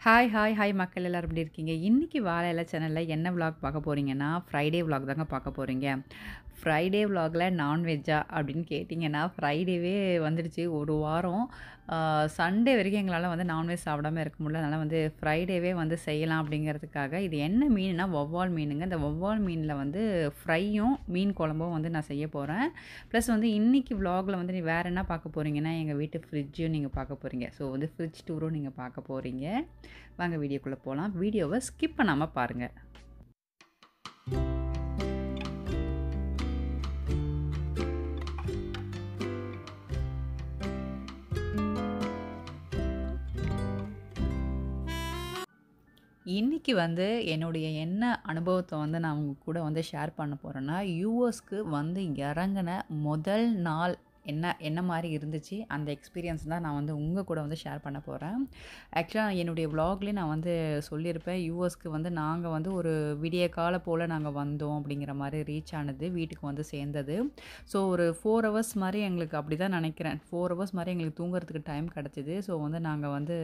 Hi, hi, hi மக்கள் எல்லாரும் எப்படி இருக்கீங்க? இன்னைக்கு வாழ இலை சேனல்ல என்ன விளாக் பார்க்க போறீங்கன்னா, ஃப்ரைடே விளாக் தாங்க பார்க்க போறீங்க. ஃப்ரைடே விளாக்ல நான்வெஜ்ஜா அப்படின்னு கேட்டிங்கன்னா, ஃப்ரைடேவே வந்துடுச்சு. ஒரு வாரம் ஆ சண்டே வரைக்கும் எங்களால வந்து நான்வெஜ் சாப்பிடாம இருக்க முடியல. அதனால வந்து ஃப்ரைடேவே வந்து செய்யலாம் அப்படிங்கிறதுக்காக, இது என்ன மீனுன்னா வவ்வால் மீனுங்க. இந்த வவ்வால் மீன்ல வந்து ஃப்ரையும், மீன் குழம்பும் வந்து நான் செய்ய போறேன். ப்ளஸ் வந்து இன்னைக்கு விளாக்ல வந்து வேற என்ன பார்க்க போறீங்கன்னா, எங்க வீட்டு ஃப்ரிட்ஜையும் நீங்க பார்க்க போறீங்க. ஸோ வந்து ஃப்ரிட்ஜ் டூரும் நீங்க பார்க்க போறீங்க. வாங்க வீடியோக்குள்ள போலாம். வீடியோவ ஸ்கிப் பண்ணாம பாருங்க. இன்னைக்கு வந்து என்னுடைய என்ன அனுபவத்த வந்து நான் உங்க கூட வந்து ஷேர் பண்ண போறேன்னா, யுஎஸ்க்கு வந்து இறங்குன முதல் நாள் என்ன என்ன மாரி இருந்துச்சு, அந்த எக்ஸ்பீரியன்ஸ் தான் நான் வந்து உங்க கூட வந்து ஷேர் பண்ண போறேன். ஆக்சுவலா என்னுடைய விளாக்லயே நான் வந்து சொல்லியிருப்பேன். யுஎஸ்க்கு வந்து நாங்க வந்து ஒரு விடியற்காலை போல நாங்க வந்தோம் அப்படிங்கிற மாரி ரீச் ஆனது. வீட்டுக்கு வந்து சேர்ந்தது. ஸோ ஒரு 4 ஹவர்ஸ் மாரி எங்களுக்கு அப்படிதான் நினைக்கிறேன். 4 ஹவர்ஸ் மாரி எங்களுக்கு தூங்குறதுக்கு டைம் கிடைச்சது. ஸோ வந்து நாங்க வந்து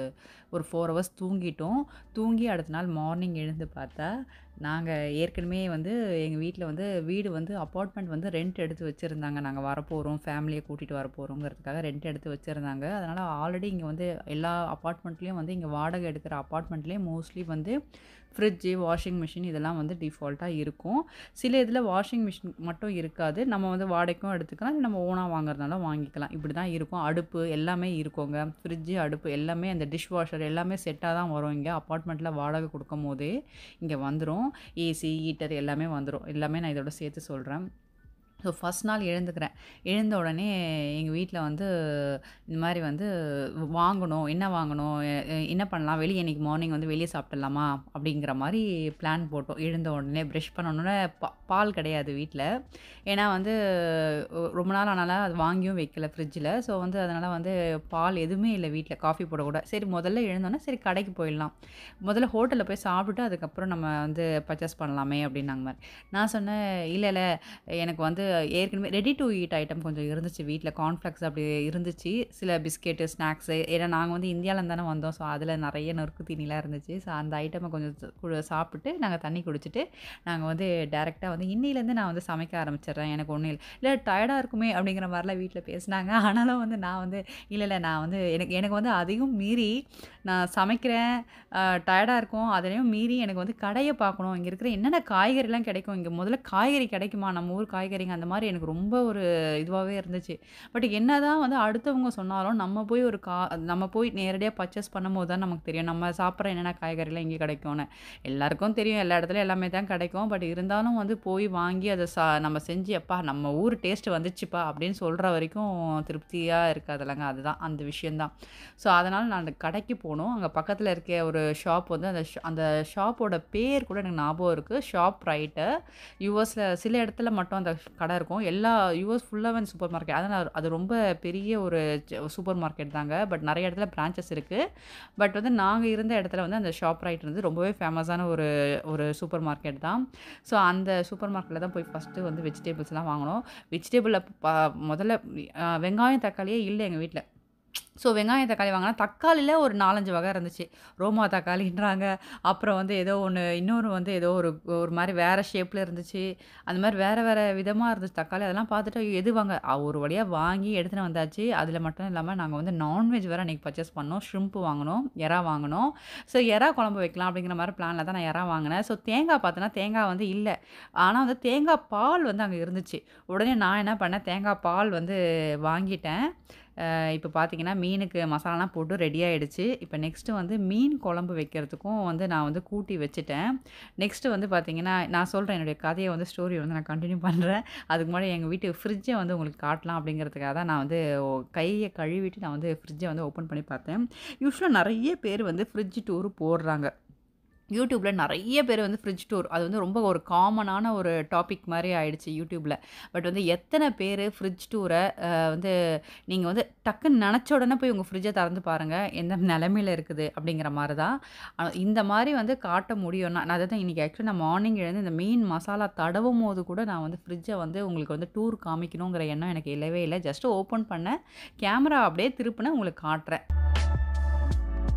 ஒரு 4 ஹவர்ஸ் தூங்கிட்டோம். தூங்கி அடுத்த நாள் மார்னிங் எழுந்து பார்த்தா, நாங்க ஏற்கனவே வந்து எங்க வீட்ல வந்து வீடு வந்து அபார்ட்மெண்ட் வந்து ரெண்ட் எடுத்து வச்சிருந்தாங்க. நாங்க வரப்போறோம், ஃபேமிலிய கூட்டிட்டு வரப்போறோங்கிறதுக்காக ரெண்ட் எடுத்து வச்சிருந்தாங்க. அதனால ஆல்ரெடி இங்க வந்து எல்லா அபார்ட்மெண்ட்லயும் வந்து இங்க வாடகை எடுக்கிற அபார்ட்மெண்ட்லயே மோஸ்ட்லி வந்து ஃப்ரிட்ஜ், வாஷிங் மிஷின் இதெல்லாம் வந்து டிஃபால்ட்டா இருக்கும். சில இதில வாஷிங் மிஷின் மட்டும் இருக்காது. நம்ம வந்து வாடகைக்கும் எடுத்துக்கலாம். இல்ல நம்ம ஓனா வாங்குறதுனாலும் வாங்கிக்கலாம். இப்படி தான் இருக்கும். அடுப்பு எல்லாமே இருக்குங்க. ஃப்ரிட்ஜ், அடுப்பு எல்லாமே அந்த டிஷ் வாஷர் எல்லாமே செட்டா தான் வரும் இங்க. அபார்ட்மெண்ட்ல வாடகை குடுக்கும்போதே இங்க வந்துரும். ஏசி, ஹீட்டர் எல்லாமே வந்துரும். எல்லாமே நான் இதோட சேர்த்து சொல்றேன். ஸோ ஃபர்ஸ்ட் நாள் எழுந்துக்கிறேன். எழுந்த உடனே எங்க வீட்ல வந்து இந்த மாரி வந்து வாங்கணும். என்ன வாங்கணும்? எ எ என்ன பண்ணலாம்? வெளிய இன்னைக்கு மார்னிங் வந்து வெளிய சாப்பிட்டுடலாமா? அப்படிங்கிற மாரி பிளான் போட்டோம். எழுந்த உடனே பிரஷ் பண்ணணும்னே பா பால் கிடையாது வீட்ல. ஏன்னா வந்து ஒ ரொம்ப நாள் ஆனால அது வாங்கியும் வைக்கல ஃப்ரிட்ஜ்ல. ஸோ வந்து அதனால வந்து பால் எதுவுமே இல்ல வீட்ல. காஃபி போட கூட. சரி முதல்ல எழுந்தோனே சரி கடைக்கு போயிடலாம். முதல்ல ஹோட்டல்ல போய் சாப்பிட்டுட்டு அதுக்கப்புறம் நம்ம வந்து பர்ச்சேஸ் பண்ணலாமே அப்படின்னாங்க மாரி. நான் சொன்னேன், இல்ல இல்ல எனக்கு வந்து ஏற்கனவே ரெடி டூ ஈட் ஐட்டம் கொஞ்சம் இருந்துச்சு வீட்ல. கார்ன்ஃப்ளெக்ஸ் அப்படி இருந்துச்சு. சில பிஸ்கெட்டு, ஸ்நாக்ஸு ஏன்னா நாங்க வந்து இந்தியாலருந்து தானே வந்தோம். ஸோ அதில நெறைய நொறுக்கு தீனிலாம் இருந்துச்சு. ஸோ அந்த ஐட்டம கொஞ்சம் கு சாப்பிட்டுட்டு, நாங்க தண்ணி குடிச்சுட்டு, நாங்க வந்து டைரக்ட்டா வந்து இன்னையிலேருந்து நான் வந்து சமைக்க ஆரம்பிச்சுடுறேன். எனக்கு ஒண்ணும் இல்ல. இல்ல டயர்டா இருக்குமே அப்படிங்கிற மாரிலாம் வீட்ல பேசினாங்க. ஆனாலும் வந்து நான் வந்து இல்ல இல்ல நான் வந்து எனக்கு எனக்கு வந்து அதையும் மீறி நான் சமைக்கிறேன். அ டயர்டா இருக்கும். அதையும் மீறி எனக்கு வந்து கடைய பார்க்கணும். இங்க இருக்கிற என்னென்ன காய்கறிலாம் கிடைக்கும்? இங்க முதல்ல காய்கறி கிடைக்குமா? நம்ம ஊர் காய்கறிங்க அந்த மாரி எனக்கு ரொம்ப ஒரு இதுவாவே இருந்துச்சு. பட் என்னதான் வந்து அடுத்தவங்க சொன்னாலும், நம்ம போய் ஒரு கா நம்ம போய் நேரடியா பர்ச்சேஸ் பண்ணும்போது தான் நமக்கு தெரியும். நம்ம சாப்பிடுற என்னென்ன காய்கறிலாம் இங்க கிடைக்கும்னு. எல்லாருக்கும் தெரியும். எல்லா இடத்துலயும் எல்லாமே தான் கிடைக்கும். பட் இருந்தாலும் வந்து போய் வாங்கி அத ச நம்ம செஞ்சு, "அப்பா நம்ம ஊர் டேஸ்ட் வந்துச்சுப்பா" அப்படின்னு சொல்ற வரைக்கும் திருப்தியா இருக்காதுல்லங்க. அதுதான் அந்த விஷயம் தான். ஸோ அதனால நான் அந்த கடைக்கு போனோம். அங்க பக்கத்தில இருக்க ஒரு ஷாப் வந்து அந்த ஷ அந்த ஷாப்போட பேர் கூட எனக்கு ஞாபகம் இருக்கு. Shop right. யுஎஸ்ல சில இடத்துல மட்டும் அந்த கடை இருக்கும். எல்லா யுஎஸ் ஃபுல்லாவே அந்த சூப்பர் மார்க்கெட். அதனால அது ரொம்ப பெரிய ஒரு ச சூப்பர் மார்க்கெட் தாங்க. பட் நெறைய இடத்துல பிரான்ச்சஸ் இருக்கு. பட் வந்து நாங்க இருந்த இடத்துல வந்து அந்த ஷாப் ரைட் வந்து ரொம்பவே ஃபேமஸான ஒரு ஒரு சூப்பர் மார்க்கெட் தான். ஸோ அந்த சூப்பர் மார்க்கெட்ல தான் போய் ஃபர்ஸ்ட்டு வந்து வெஜிடபிள்ஸ்லாம் வாங்குனோம். வெஜிடபிள்ல ப முதல்ல அ வெங்காயம், தக்காளியே இல்ல எங்க வீட்ல. ஸோ வெங்காயம், தக்காளி வாங்குனா தக்காளில ஒரு 4, 5 வகை இருந்துச்சு. ரோமா தக்காளின்றாங்க. அப்புறம் வந்து ஏதோ ஒண்ணு இன்னொரு வந்து ஏதோ ஒரு ஒரு மாரி வேற ஷேப்ல இருந்துச்சு. அந்த மாரி வேற வேற விதமா இருந்துச்சு தக்காளி. அதெல்லாம் பார்த்துட்டு எது வாங்க ஒரு வழியா வாங்கி எடுத்துன்னு வந்தாச்சு. அதில மட்டும் இல்லாம நாங்க வந்து நான்வெஜ் வேற அன்னைக்கு பர்ச்சேஸ் பண்ணோம். ஷ்ரிம்ப் வாங்குனோம். எறா வாங்குனோம். ஸோ எறா குழம்பு வைக்கலாம் அப்படிங்கிற மாரி பிளான்ல தான் நான் எறா வாங்குனேன். ஸோ தேங்காய் பார்த்தேன்னா, தேங்காய் வந்து இல்ல. ஆனா வந்து தேங்காய் பால் வந்து அங்க இருந்துச்சு. உடனே நான் என்ன பண்ணேன், தேங்காய் பால் வந்து வாங்கிட்டேன். அ இப்ப பார்த்தீங்கன்னா, மீனுக்கு மசாலாலாம் போட்டு ரெடி ஆயிடுச்சு. இப்ப நெக்ஸ்ட்டு வந்து மீன் குழம்பு வைக்கிறதுக்கும் வந்து நான் வந்து கூட்டி வச்சுட்டேன். நெக்ஸ்ட்டு வந்து பார்த்தீங்கன்னா, நான் சொல்றேன் என்னுடைய கதைய வந்து ஸ்டோரி வந்து நான் கன்டின்யூ பண்றேன். அதுக்கு முன்னாடி எங்க வீட்டு ஃப்ரிட்ஜ வந்து உங்களுக்கு காட்டலாம் அப்படிங்கிறதுக்காக தான் நான் வந்து கைய கழுவிட்டு நான் வந்து ஃப்ரிட்ஜ வந்து ஓப்பன் பண்ணி பார்த்தேன். யூசுவலா நெறைய பேர் வந்து ஃப்ரிட்ஜ் டூர் போடுறாங்க. யூடியூப்ல நெறைய பேர் வந்து ஃப்ரிட்ஜ் டூர் அது வந்து ரொம்ப ஒரு காமனான ஒரு டாபிக் மாரி ஆயிடுச்சு யூடியூப்ல. பட் வந்து எத்தன பேரு ஃப்ரிட்ஜ் டூர அ வந்து நீங்க வந்து டக்குன்னு நெனச்ச உடனே போய் உங்க ஃப்ரிட்ஜ திறந்து பாருங்க. எந்த நிலைமையில இருக்குது அப்படிங்கிற மாரி தான். அ இந்த மாரி வந்து காட்ட முடியும்னா நான் அதுதான் இன்னைக்கு ஆக்சுவலா நான் மார்னிங் எழுந்து இந்த மீன் மசாலா தடவும்போது கூட நான் வந்து ஃப்ரிட்ஜ வந்து உங்களுக்கு வந்து டூர் காமிக்கணுங்கிற எண்ணம் எனக்கு இல்லவே இல்ல. ஜஸ்ட் ஓப்பன் பண்ணேன். கேமரா அப்படியே திருப்புனேன் உங்களுக்கு காட்டுறேன்.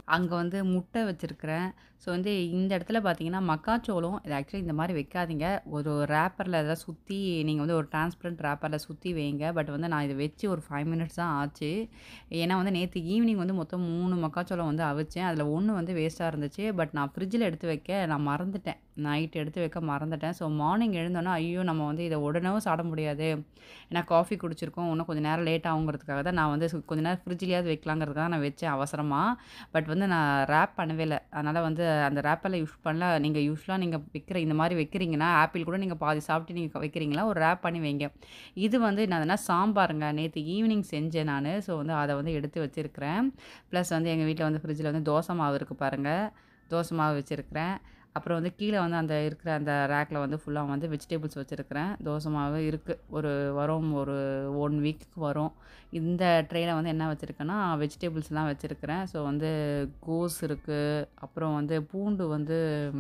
அங்க வந்து முட்டை வச்சிருக்கிறேன். ஸோ வந்து இந்த இடத்துல பார்த்தீங்கன்னா, மக்காச்சோளம் இது ஆக்சுவலி இந்த மாரி வைக்காதீங்க. ஒரு ரேப்பர்ல ஏதாவது சுத்தி நீங்க வந்து ஒரு டிரான்ஸ்பரண்ட் ரேப்பர்ல சுத்தி வைங்க. பட் வந்து நான் இத வச்சு ஒரு 5 மினிட்ஸ் தான் ஆச்சு. ஏன்னா வந்து நேத்து ஈவினிங் வந்து மொத்தம் 3 மக்காச்சோளம் வந்து அவிச்சேன். அதில 1 வந்து வேஸ்ட்டா இருந்துச்சு. பட் நான் ஃப்ரிட்ஜில எடுத்து வைக்க நான் மறந்துட்டேன். நைட் எடுத்து வைக்க மறந்துட்டேன். ஸோ மார்னிங் எழுந்தோனே, ஐயோ! நம்ம வந்து இத உடனேவும் சாப்பிட முடியாது. ஏன்னா காஃபி குடிச்சிருக்கோம். இன்னும் கொஞ்சம் நேரம் லேட் ஆகுங்கிறதுக்காக தான் நான் வந்து சு கொஞ்ச நேரம் ஃப்ரிட்ஜ்லயாவது வைக்கலாங்கிறதுக்காக நான் வச்சேன் அவசரமா. பட் வந்து நான் ரேப் பண்ணவே இல்ல. அதனால வந்து அந்த ரேப்பர்ல யூஸ் பண்ணல. நீங்க யூசுவலா நீங்க வைக்கிற இந்த மாரி வைக்கிறீங்கன்னா, ஆப்பிள் கூட நீங்க பாதி சாப்பிட்டு நீங்க வைக்கிறீங்களா, ஒரு ரேப் பண்ணி வைங்க. இது வந்து என்னதுன்னா சாம்பாருங்க. நேத்து ஈவினிங் செஞ்சேன் நானு. ஸோ வந்து அத வந்து எடுத்து வச்சிருக்கிறேன். ப்ளஸ் வந்து எங்க வீட்ல வந்து ஃப்ரிட்ஜில வந்து தோசை மாவு இருக்கு பாருங்க. தோசை மாவு வச்சிருக்கிறேன். அப்புறம் வந்து கீழ வந்து அந்த இருக்கிற அந்த ரேக்ல வந்து ஃபுல்லா வந்து வெஜிடபிள்ஸ் வச்சிருக்கிறேன். தோசை மாவு இருக்கு. ஒரு வரும் ஒரு 1 வீக்குக்கு வரும். இந்த ட்ரேல வந்து என்ன வச்சிருக்கேன்னா, வெஜிடபிள்ஸ்லாம் வச்சிருக்கிறேன். ஸோ வந்து கோஸ் இருக்கு. அப்புறம் வந்து பூண்டு வந்து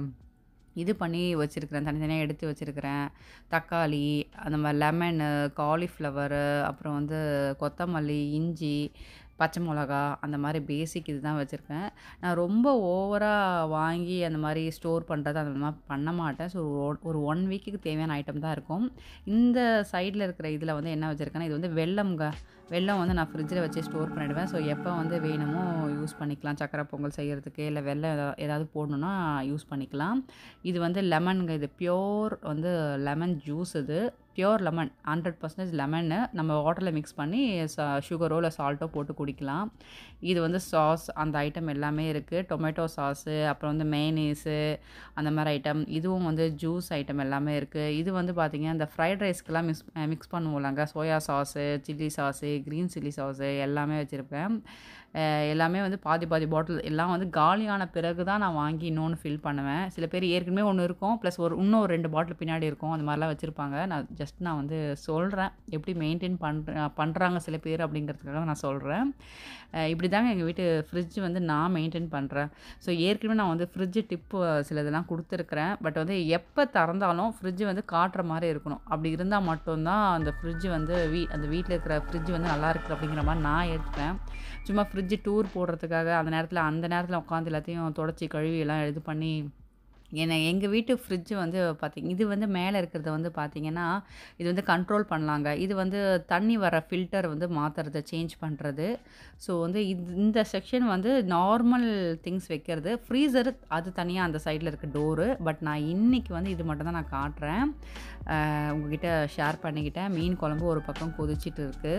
இது பண்ணி வச்சிருக்கிறேன். தனித்தனியா எடுத்து வச்சிருக்கிறேன். தக்காளி, அந்த மாரி லெமனு, காலிஃப்ளவரு, அப்புறம் வந்து கொத்தமல்லி, இஞ்சி, பச்சை மொளகா அந்த மாரி பேசிக் இதுதான் வச்சிருக்கேன். நான் ரொம்ப ஓவரா வாங்கி அந்த மாரி ஸ்டோர் பண்றது அந்த மாரி பண்ண மாட்டேன். ஸோ ஒரு 1 வீக்குக்கு தேவையான ஐட்டம் தான் இருக்கும். இந்த சைட்ல இருக்கிற இதில வந்து என்ன வச்சிருக்கேன்னா, இது வந்து வெல்லம்ங்க. வெல்லம் வந்து நான் ஃப்ரிட்ஜில வச்சு ஸ்டோர் பண்ணிடுவேன். ஸோ எப்போ வந்து வேணுமோ யூஸ் பண்ணிக்கலாம். சர்க்கரை பொங்கல் செய்யறதுக்கு, இல்ல வெல்லம் எதா ஏதாவது போடணும்னா யூஸ் பண்ணிக்கலாம். இது வந்து லெமன்ங்க. இது பியூர் வந்து லெமன் ஜூஸ் இது. Pure lemon 100% lemon. நம்ம வாட்டர்ல மிக்ஸ் பண்ணி ச சுகரோ இல்ல சால்ட்டோ போட்டு குடிக்கலாம். இது வந்து சாஸ் அந்த ஐட்டம் எல்லாமே இருக்கு. டொமேட்டோ சாஸு, அப்புறம் வந்து மேயோனீஸு அந்த மாரி ஐட்டம். இதுவும் வந்து ஜூஸ் ஐட்டம் எல்லாமே இருக்கு. இது வந்து பார்த்தீங்கன்னா, இந்த ஃப்ரைட் ரைஸ்க்குலாம் மிக்ஸ் மிக்ஸ் பண்ணுவோம்லங்க. Soya sauce, chilli sauce, green chilli sauce எல்லாமே வச்சிருப்பேன். அ எல்லாமே வந்து பாதி பாதி பாட்டில் எல்லாம் வந்து காலியான பிறகு தான் நான் வாங்கி இன்னொன்னு ஃபில் பண்ணுவேன். சில பேர் ஏற்கனவே 1 இருக்கும். ப்ளஸ் ஒரு இன்னும் ஒரு 2 பாட்டில் பின்னாடி இருக்கும். அந்த மாரிலாம் வச்சிருப்பாங்க. நான் ஜஸ்ட் நான் வந்து சொல்றேன். எப்படி மெயின்டெயின் பண்ற பண்றாங்க சில பேர் அப்படிங்கிறதுக்காக நான் சொல்றேன். அ இப்படிதாங்க எங்க வீட்டு ஃப்ரிட்ஜ் வந்து நான் மெயின்டெயின் பண்றேன். ஸோ ஏற்கனவே நான் வந்து ஃப்ரிட்ஜ் டிப்பு சிலதெல்லாம் குடுத்துருக்கிறேன். பட் வந்து எப்ப திறந்தாலும் ஃப்ரிட்ஜ் வந்து காட்டுற மாரி இருக்கணும். அப்படி இருந்தா மட்டும் தான் அந்த ஃப்ரிட்ஜ் வந்து வீ அந்த வீட்ல இருக்கிற ஃப்ரிட்ஜ் வந்து நல்லாயிருக்கு அப்படிங்கிற மாரி நான் ஏத்துப்பேன். சும்மா ஃப்ரிட்ஜ் டூர் போடுறதுக்காக அந்த நேரத்தில அந்த நேரத்தில உட்காந்து எல்லாத்தையும் தொடச்சு கழுவி எல்லாம் இது பண்ணி ஏன்னா எங்க வீட்டு ஃப்ரிட்ஜ் வந்து பார்த்தீங்க இது வந்து மேல இருக்கிறத வந்து பார்த்தீங்கன்னா, இது வந்து கண்ட்ரோல் பண்ணலாங்க. இது வந்து தண்ணி வர ஃபில்டர் வந்து மாத்துறது, சேஞ்ச் பண்றது. ஸோ வந்து இது இந்த செக்ஷன் வந்து நார்மல் திங்ஸ் வைக்கிறது. ஃப்ரீசர் அது தனியா அந்த சைட்ல இருக்கு டோரு. பட் நான் இன்னைக்கு வந்து இது மட்டும் தான் நான் காட்டுறேன். அ உங்ககிட்ட ஷேர் பண்ணிக்கிட்டேன். மீன் குழம்பு ஒரு பக்கம் கொதிச்சிட்டு இருக்கு.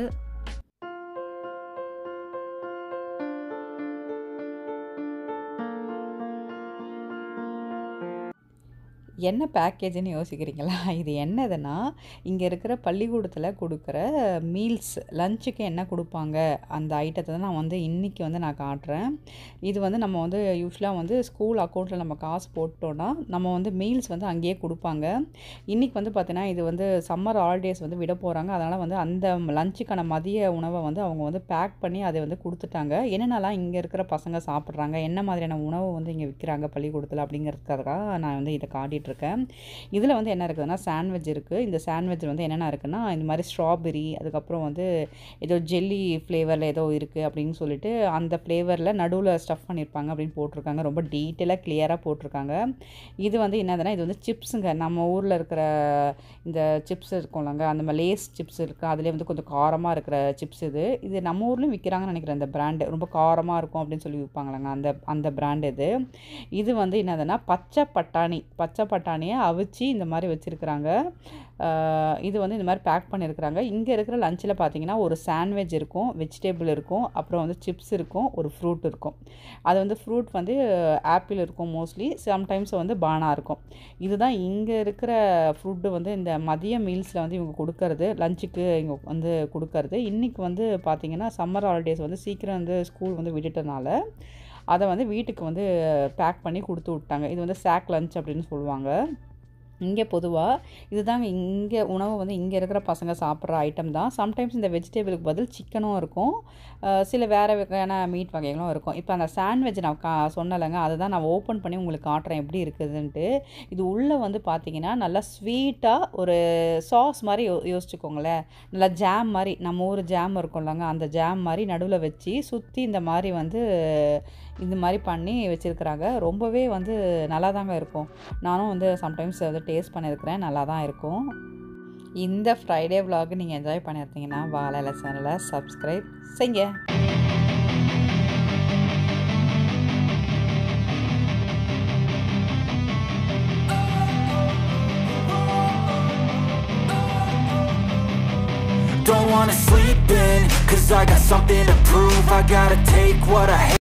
என்ன பேக்கேஜ்ன்னு யோசிக்கிறீங்களா? இது என்னதுன்னா, இங்க இருக்கிற பள்ளிக்கூடத்தில குடுக்குற மீல்ஸ் லஞ்சுக்கு என்ன குடுப்பாங்க, அந்த ஐட்டத்த தான் நான் வந்து இன்னைக்கு வந்து நான் காட்டுறேன். இது வந்து நம்ம வந்து யூசுவலா வந்து ஸ்கூல் அக்கவுண்ட்ல நம்ம காசு போட்டோம்னா, நம்ம வந்து மீல்ஸ் வந்து அங்கேயே குடுப்பாங்க. இன்னைக்கு வந்து பார்த்தீங்கன்னா, இது வந்து சம்மர் ஹாலிடேஸ் வந்து விட போறாங்க. அதனால வந்து அந்த லஞ்சுக்கான மதிய உணவ வந்து அவங்க வந்து பேக் பண்ணி அத வந்து குடுத்துட்டாங்க. என்னென்னலாம் இங்க இருக்கிற பசங்க சாப்பிடுறாங்க, என்ன மாதிரியான உணவு வந்து இங்க விக்கிறாங்க பள்ளிக்கூடத்தில அப்படிங்கிறதுக்காக நான் வந்து இத காட்டிட்டுருக்கேன். இதில வந்து என்ன இருக்குதுன்னா, சாண்ட்விச் இருக்கு. இந்த சாண்ட்விச் வந்து என்னென்ன இருக்குன்னா, இந்த மாரி ஸ்ட்ராபெர்ரி, அதுக்கப்புறம் வந்து ஏதோ ஜெல்லி ஃப்ளேவர்ல ஏதோ இருக்கு அப்படின்னு சொல்லிட்டு, அந்த ஃப்ளேவர்ல நடுவுல ஸ்டஃப் பண்ணியிருப்பாங்க அப்படின்னு போட்டிருக்காங்க. ரொம்ப டீட்டெயிலா கிளியரா போட்டிருக்காங்க. இது வந்து என்னதுன்னா, இது வந்து சிப்ஸுங்க. நம்ம ஊர்ல இருக்கிற இந்த சிப்ஸ் இருக்கும்லங்க, அந்த மாரி லேஸ் சிப்ஸ் இருக்கு. அதிலேயே வந்து கொஞ்சம் காரமா இருக்கிற சிப்ஸ் இது. இது நம்ம ஊர்லயும் விக்கிறாங்கன்னு நெனைக்கிறேன் இந்த பிராண்டு. ரொம்ப காரமா இருக்கும் அப்படின்னு சொல்லி விப்பாங்கல்லங்க, அந்த அந்த பிராண்ட் இது. இது வந்து என்னதுன்னா, பச்சை பட்டாணி பச்சை பட்டாணிய அவிச்சு இந்த மாரி வச்சிருக்கிறாங்க. அ இது வந்து இந்த மாரி பேக் பண்ணியிருக்கிறாங்க. இங்க இருக்கிற லஞ்சுல பார்த்தீங்கன்னா, ஒரு சாண்ட்விச் இருக்கும், வெஜிடபிள் இருக்கும், அப்புறம் வந்து சிப்ஸ் இருக்கும், ஒரு ஃப்ரூட் இருக்கும். அது வந்து ஃப்ரூட் வந்து ஆப்பிள் இருக்கும் மோஸ்ட்லி. சம்டைம்ஸ் வந்து பானா இருக்கும். இதுதான் இங்க இருக்கிற ஃபுட் வந்து இந்த மதிய மீல்ஸ்ல வந்து இவங்க குடுக்கறது. லஞ்சுக்கு இங்க வந்து குடுக்கறது. இன்னைக்கு வந்து பார்த்தீங்கன்னா, சம்மர் ஹாலிடேஸ் வந்து சீக்கிரம் வந்து ஸ்கூல் வந்து விட்டுட்டனால, அத வந்து வீட்டுக்கு வந்து பேக் பண்ணி குடுத்து விட்டாங்க. இது வந்து சாக் லஞ்ச் அப்படின்னு சொல்லுவாங்க. இங்கே பொதுவாக இதுதாங்க இங்கே உணவு வந்து இங்கே இருக்கிற பசங்க சாப்பிட்ற ஐட்டம் தான் சம்டைம்ஸ் இந்த வெஜிடபிளுக்கு பதில் சிக்கனும் இருக்கும் அஹ் சில வேறு வகையான மீட் வகைகளும் இருக்கும் இப்போ அந்த சாண்ட்விச் நான் கா சொன்னலைங்க அதை தான் நான் ஓப்பன் பண்ணி உங்களுக்கு காட்டுறேன் எப்படி இருக்குதுன்ட்டு இது உள்ளே வந்து பார்த்தீங்கன்னா நல்லா ஸ்வீட்டாக ஒரு சாஸ் மாதிரி யோ யோசிச்சுக்கோங்களேன் நல்லா ஜாம் மாதிரி நம்ம ஊர் ஜாம் இருக்கும்லங்க அந்த ஜாம் மாதிரி நடுவில் வச்சு சுற்றி இந்த மாதிரி வந்து இந்த மாதிரி பண்ணி வச்சுருக்குறாங்க ரொம்பவே வந்து நல்லா தாங்க இருக்கும் நானும் வந்து சம்டைம்ஸ் வந்து டேஸ்ட் பண்ணியிருக்கிறேன் நல்லா தான் இருக்கும் இந்த ஃப்ரைடே vlog நீங்கள் என்ஜாய் பண்ணியிருந்தீங்கன்னா வாழை சேனலை சப்ஸ்கிரைப் செய்யுங்க Don't wanna sleep in, cause I got something to prove I gotta take what I hate